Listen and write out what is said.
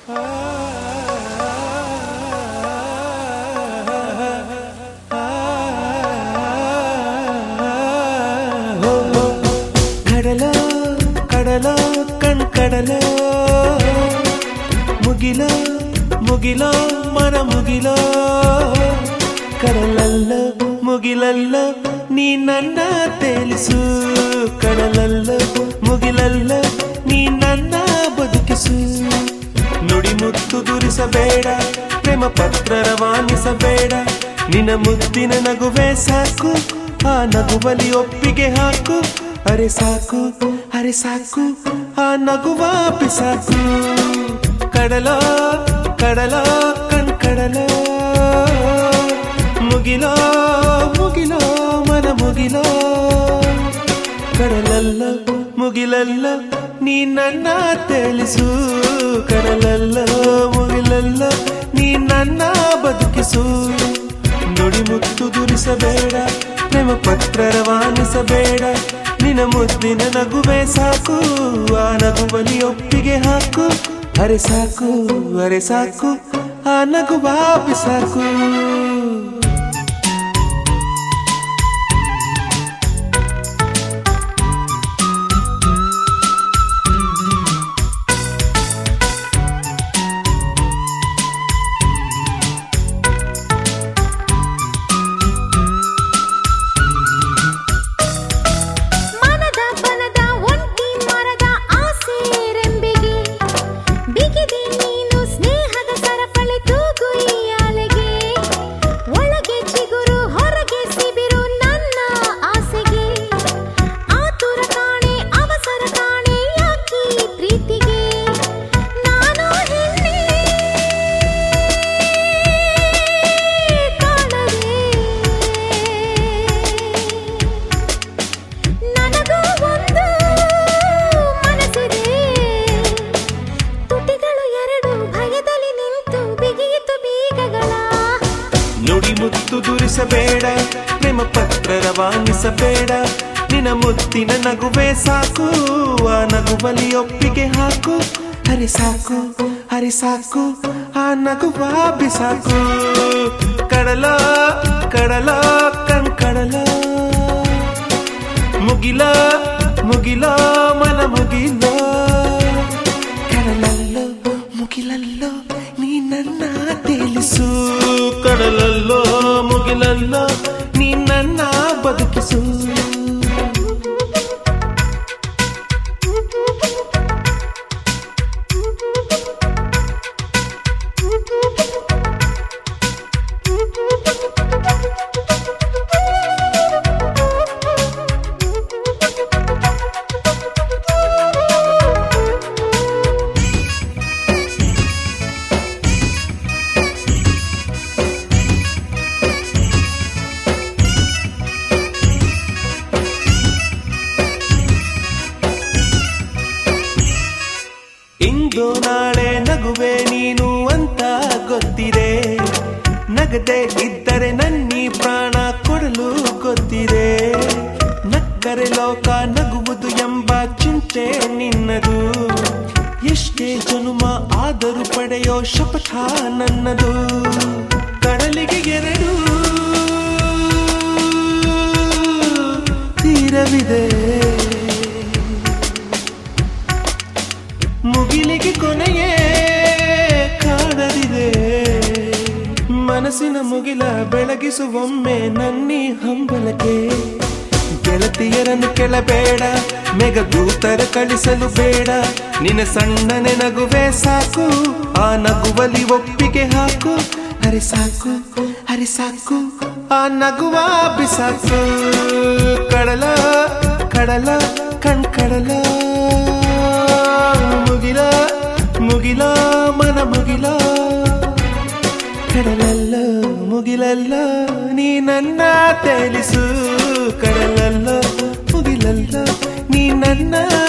ಕಡಲ ಕಡಲ ಕಣ್ ಕಡಲ ಮುಗಿಲ ಮುಗಿಲ ಮನ ಮುಗಿಲ ಕಡಲಲ್ಲ ಮುಗಿಲಲ್ಲ ನೀ ನನ್ನ ತೇಲಿಸು ಕಡಲಲ್ಲ ಮುಗಿಲಲ್ಲ ನೀ ನನ್ನ ಬದುಕಿಸು ನುಡಿ ಮುತ್ತು ದುರಿಸಬೇಡ ಪ್ರೇಮ ಪತ್ರ ರವಾನಿಸಬೇಡ ನಿನ್ನ ಮುದ್ದಿನ ನಗುವೆ ಸಾಕು ಆ ನಗುವಲಿ ಒಪ್ಪಿಗೆ ಹಾಕು ಅರೆ ಸಾಕು ಅರೆ ಸಾಕು ಆ ನಗುವ ಬಿಸಾಕು ಕಡಲ ಕಡಲ ಕಣ್ ಕಡಲ ಮುಗಿಲೋ ಮುಗಿಲೋ ಮನ ಮುಗಿಲೋ ಕಡಲಲ್ಲ ಮುಗಿಲಲ್ಲ ನೀ ನನ್ನ ತಿಳಿಸು ಕಡಲಲ್ಲ ಮುಗಿಲಲ್ಲ ನೀ ನನ್ನ ಬದುಕಿಸು ನುಡಿ ಮುತ್ತು ದುರಿಸಬೇಡ ಪ್ರೇಮ ಪತ್ರ ರವಾನಿಸಬೇಡ ನಿನ್ನ ಮುದ್ದಿನ ನಗುವೆ ಸಾಕು ಆ ನಗುವಲಿ ಒಪ್ಪಿಗೆ ಹಾಕು ಅರೆ ಸಾಕು ಅರೆ ಸಾಕು ಆ ನಗುವ ಬಿಸಾಕು ಮನದ ಬನದ ಒಂಟಿ ಮರದ ಆಸೆ ರೆಂಬೆಗೆ ಬಿಗಿದೆ ನೀನು ಸ್ನೇಹದ ಸರಪಳಿ ತೂಗು ಈ ಅಲೆಗೆ ಒಳಗೆ ಚಿಗುರು ಹೊರಗೆ ಸಿಬಿರು ನನ್ನ ಆಸೆಗೆ ಆತುರ ಕಾಣೆ ಅವಸರ ಕಾಣೆ ಯಾಕಿ ಪ್ರೀತಿಗೆ ನಾನು ಹೆಣ್ಣೆ ಕಾಣದೆ ನನಗೂ ಒಂದು ಮನಸ್ಸಿದೆ ತುಟಿಗಳು ಎರಡು ಭಯದಲ್ಲಿ ನಿಂತು ಬಿಗಿಯಿತು ಬೀಗಗಳ ನುಡಿ ಮುತ್ತು ದುರಿಸಬೇಡ ಪ್ರೇಮ ಪತ್ರ ರವಾನಿಸಬೇಡ ನಿನ್ನ ಮುತ್ತಿನ ನಗುವೆ ಸಾಕು ಆ ನಗುವಲಿ ಒಪ್ಪಿಗೆ ಹಾಕು ಹರಿ ಸಾಕು ಹರಿ ಸಾಕು ಆ ನಗುವ ಬಿಸಾಕು ಕಡಲ ಕಡಲ ಕಣ್ ಕಡಲ ಮುಗಿಲ ಮುಗಿಲ ಮನ ಮುಗಿಲ ಕಡಲಲ್ಲೋ ಮುಗಿಲಲ್ಲೋ ನೀ ನನ್ನ ತೇಲಿಸು ಕಡಲಲ್ಲೋ ಮುಗಿಲಲ್ಲೋ ನೀ ನನ್ನ ಬದುಕಿಸು ಇಂದು ನಾಳೆ ನಗುವೆ ನೀನು ಅಂತ ಗೊತ್ತಿದೆ ನಗದೆ ಇದ್ದರೆ ನನ್ನಿ ಪ್ರಾಣ ಕೊಡಲು ಗೊತ್ತಿದೆ ನಕ್ಕರೆ ಲೋಕ ನಗುವುದು ಎಂಬ ಚಿಂತೆ ನಿನ್ನದು ಎಷ್ಟೇ ಜನುಮ ಆದರೂ ಪಡೆಯೋ ಶಪಥ ನನ್ನದು ಕಡಲಿಗೆ ಎರಡು ತೀರವಿದೆ ಮುಗಿಲಿಗೆ ಕೊನೆಯೇ ಕಾಣದಿದೆ ಮನಸ್ಸಿನ ಮುಗಿಲ ಬೆಳಗಿಸುವೊಮ್ಮೆ ನನ್ನಿ ಹಂಬಲಕ್ಕೆ ಗೆಳತಿಯರನ್ನು ಕೆಳಬೇಡ ಮೆಗದೂತರ ಕಳಿಸಲು ಬೇಡ ನಿನ್ನ ಸಣ್ಣನೆ ನಗುವೆ ಸಾಕು ಆ ನಗುವಲಿ ಒಪ್ಪಿಗೆ ಹಾಕು ಹರಿ ಸಾಕು ಹರಿ ಸಾಕು ಆ ನಗುವ ಬಿಸಾಕು ಕಡಲ ಕಡಲ ಕಣ್ ಕಡಲ ಮುಗಿಲ ಮುಗಿಲ ಮನ ಮುಗಿಲ ಕಡಲಲ್ಲ ಮುಗಿಲಲ್ಲ ನೀ ನನ್ನ ತೇಲಿಸು ಕಡಲಲ್ಲ ಮುಗಿಲಲ್ಲ ನೀ ನನ್ನ